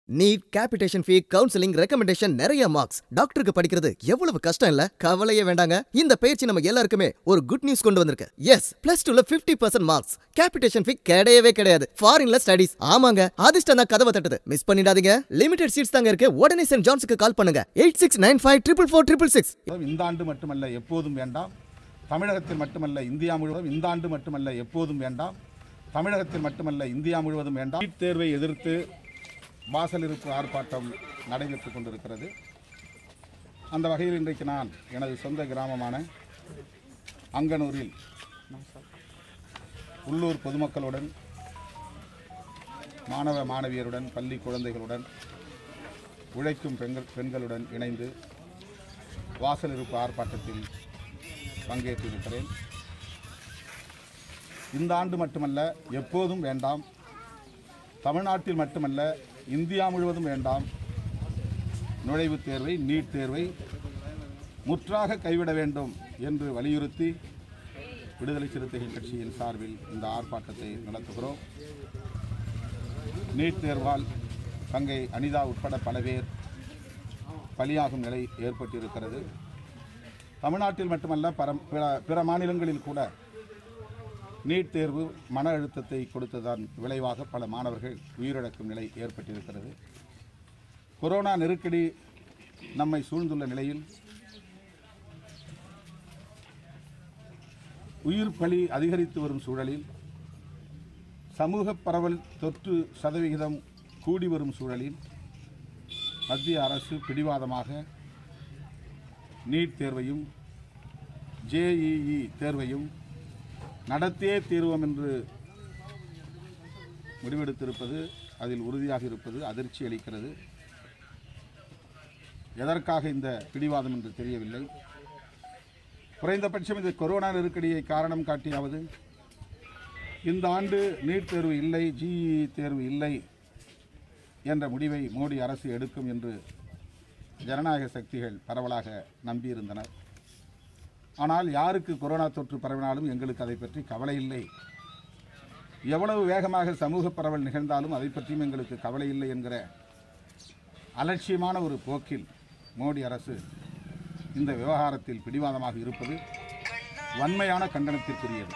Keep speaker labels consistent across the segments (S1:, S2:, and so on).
S1: NEET capitation fee counselling recommendation நிறைய marks டாக்டருக்கு படிக்கிறது எவ்வளவு கஷ்டம் இல்ல கவலையே வேண்டாங்க இந்த பயிற்சி நம்ம எல்லாருக்குமே ஒரு குட் நியூஸ் கொண்டு வந்திருக்கு எஸ் பிளஸ் டூல 50% பர்சன்ட் மார்க்ஸ் கேபிடேஷன் ஃபீ கிடையவே கிடையாது ஃபாரின்ல ஸ்டடிஸ் ஆமாங்க அதிர்ஷ்டம் தான் கதவை தட்டுது மிஸ் பண்ணிடாதீங்க லிமிடெட் சீட்ஸ் தாங்க இருக்கு உடனே சென்ட் ஜான்ஸுக்கு கால் பண்ணுங்க eight six nine five triple four triple six
S2: இந்த ஆண்டு மட்டுமல்ல எப்போதும் வேண்டாம் தமிழகத்தில் மட்டுமல்ல இந்தியா முழுவதும் இந்த ஆண்டு மட்டுமல்ல எப்போதும் வேண்டாம் தமிழகத்தில் மட்டுமல்ல இந்தியா முழுவதும் வேண்டாம் நீட் தேர்வை எதிர்த்து வாசல் இருப்பு ஆர்ப்பாட்டம் நடைபெற்றுக் கொண்டிருக்கிறது அந்த வகையில் இன்றைக்கு நான் எனது சொந்த கிராமமான அங்கனூரில் உள்ளூர் பொதுமக்களுடன் மாணவ மாணவியருடன் பள்ளி குழந்தைகளுடன் உழைக்கும் பெண்கள் பெண்களுடன் இணைந்து வாசல் இருப்பு ஆர்ப்பாட்டத்தில் பங்கேற்றிருக்கிறேன் இந்த ஆண்டு மட்டுமல்ல எப்போதும் வேண்டாம் தமிழ்நாட்டில் மட்டுமல்ல இந்தியா முழுவதும் வேண்டாம் நுழைவுத் தேர்வை நீட் தேர்வை முற்றாக கைவிட வேண்டும் என்று வலியுறுத்தி விடுதலை சிறுத்தைகள் கட்சியின் சார்பில் இந்த ஆர்ப்பாட்டத்தை நடத்துகிறோம் நீட் தேர்வால் தங்கை அனிதா உட்பட பல பேர் பலியாகும் நிலை ஏற்பட்டிருக்கிறது தமிழ்நாட்டில் மட்டுமல்ல பர பிற பிற மாநிலங்களில் கூட நீட் தேர்வு மன அழுத்தத்தை கொடுத்ததன் விளைவாக பல மாணவர்கள் உயிரிழக்கும் நிலை ஏற்பட்டிருக்கிறது கொரோனா நெருக்கடி நம்மை சூழ்ந்துள்ள நிலையில் உயிர் பலி அதிகரித்து வரும் சூழலில் சமூக பரவல் தொற்று சதவிகிதம் கூடி வரும் சூழலில் மத்திய அரசு பிடிவாதமாக நீட் தேர்வையும் ஜேஇஇ தேர்வையும் நடத்தே தீர்வோம் என்று முடிவெடுத்திருப்பது அதில் உறுதியாக இருப்பது அதிர்ச்சி அளிக்கிறது எதற்காக இந்த பிடிவாதம் என்று தெரியவில்லை குறைந்தபட்சம் இந்த கொரோனா நெருக்கடியை காரணம் காட்டியாவது இந்த ஆண்டு நீட் தேர்வு இல்லை ஜிஇ தேர்வு இல்லை என்ற முடிவை மோடி அரசு எடுக்கும் என்று ஜனநாயக சக்திகள் பரவலாக நம்பியிருந்தனர் ஆனால் யாருக்கு கொரோனா தொற்று பரவினாலும் எங்களுக்கு அதை பற்றி கவலை இல்லை எவ்வளவு வேகமாக சமூக பரவல் நிகழ்ந்தாலும் அதை பற்றியும் எங்களுக்கு கவலை இல்லை என்கிற அலட்சியமான ஒரு போக்கில் மோடி அரசு இந்த விவகாரத்தில் பிடிவாதமாக இருப்பது வன்மையான கண்டனத்திற்குரியது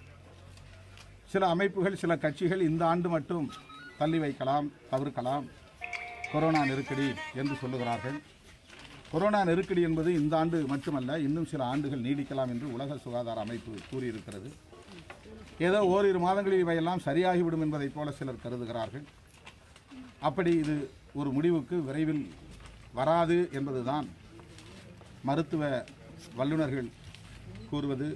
S2: சில அமைப்புகள் சில கட்சிகள் இந்த ஆண்டு மட்டும் தள்ளி வைக்கலாம் தவிர்க்கலாம் கொரோனா நெருக்கடி என்று சொல்லுகிறார்கள் கொரோனா நெருக்கடி என்பது இந்த ஆண்டு மட்டுமல்ல இன்னும் சில ஆண்டுகள் நீடிக்கலாம் என்று உலக சுகாதார அமைப்பு கூறியிருக்கிறது ஏதோ ஓரிரு மாதங்களில் இவையெல்லாம் சரியாகிவிடும் என்பதைப் போல சிலர் கருதுகிறார்கள் அப்படி இது ஒரு முடிவுக்கு விரைவில் வராது என்பதுதான் மருத்துவ வல்லுநர்கள் கூறுவது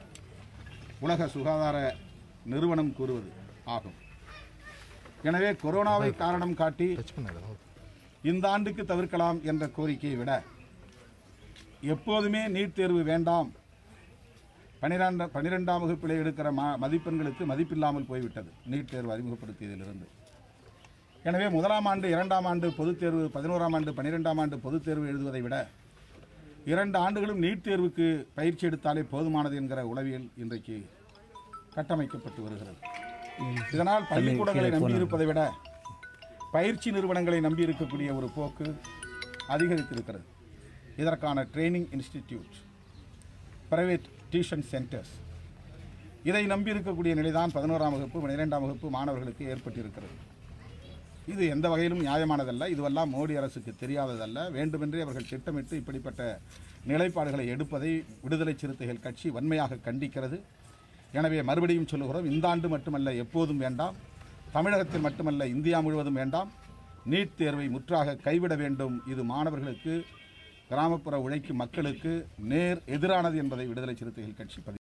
S2: உலக சுகாதார நிறுவனம் கூறுவது ஆகும் எனவே கொரோனாவை காரணம் காட்டி இந்த ஆண்டுக்கு தவிர்க்கலாம் என்ற கோரிக்கையை விட எப்போதுமே நீட் தேர்வு வேண்டாம் பனிரெண்டாம் பனிரெண்டாம் வகுப்பில் எடுக்கிற மா மதிப்பெண்களுக்கு மதிப்பில்லாமல் போய்விட்டது நீட் தேர்வு அறிமுகப்படுத்தியதிலிருந்து எனவே முதலாம் ஆண்டு இரண்டாம் ஆண்டு பொதுத் தேர்வு பதினோராம் ஆண்டு பன்னிரெண்டாம் ஆண்டு பொதுத் தேர்வு எழுதுவதை விட இரண்டு ஆண்டுகளும் நீட் தேர்வுக்கு பயிற்சி எடுத்தாலே போதுமானது என்கிற உளவியல் இன்றைக்கு கட்டமைக்கப்பட்டு வருகிறது இதனால் பள்ளிக்கூடங்களை நம்பியிருப்பதை விட பயிற்சி நிறுவனங்களை நம்பி இருக்கக்கூடிய ஒரு போக்கு அதிகரித்திருக்கிறது இதற்கான training institute private tuition centres இதை நம்பி இருக்கக்கூடிய நிலைதான் பதினோராம் வகுப்பு பன்னிரெண்டாம் வகுப்பு மாணவர்களுக்கு ஏற்பட்டிருக்கிறது இது எந்த வகையிலும் நியாயமானதல்ல இதுவெல்லாம் மோடி அரசுக்கு தெரியாததல்ல வேண்டுமென்றே அவர்கள் திட்டமிட்டு இப்படிப்பட்ட நிலைப்பாடுகளை எடுப்பதை விடுதலை சிறுத்தைகள் கட்சி வன்மையாக கண்டிக்கிறது எனவே மறுபடியும் சொல்லுகிறோம் இந்த ஆண்டு மட்டுமல்ல எப்போதும் வேண்டாம் தமிழகத்தில் மட்டுமல்ல இந்தியா முழுவதும் வேண்டாம் நீட் தேர்வை முற்றாக கைவிட வேண்டும் இது மாணவர்களுக்கு கிராமப்புற உழைக்கும் மக்களுக்கு நேர் எதிரானது என்பதை விடுதலை சிறுத்தைகள் கட்சி பதிவு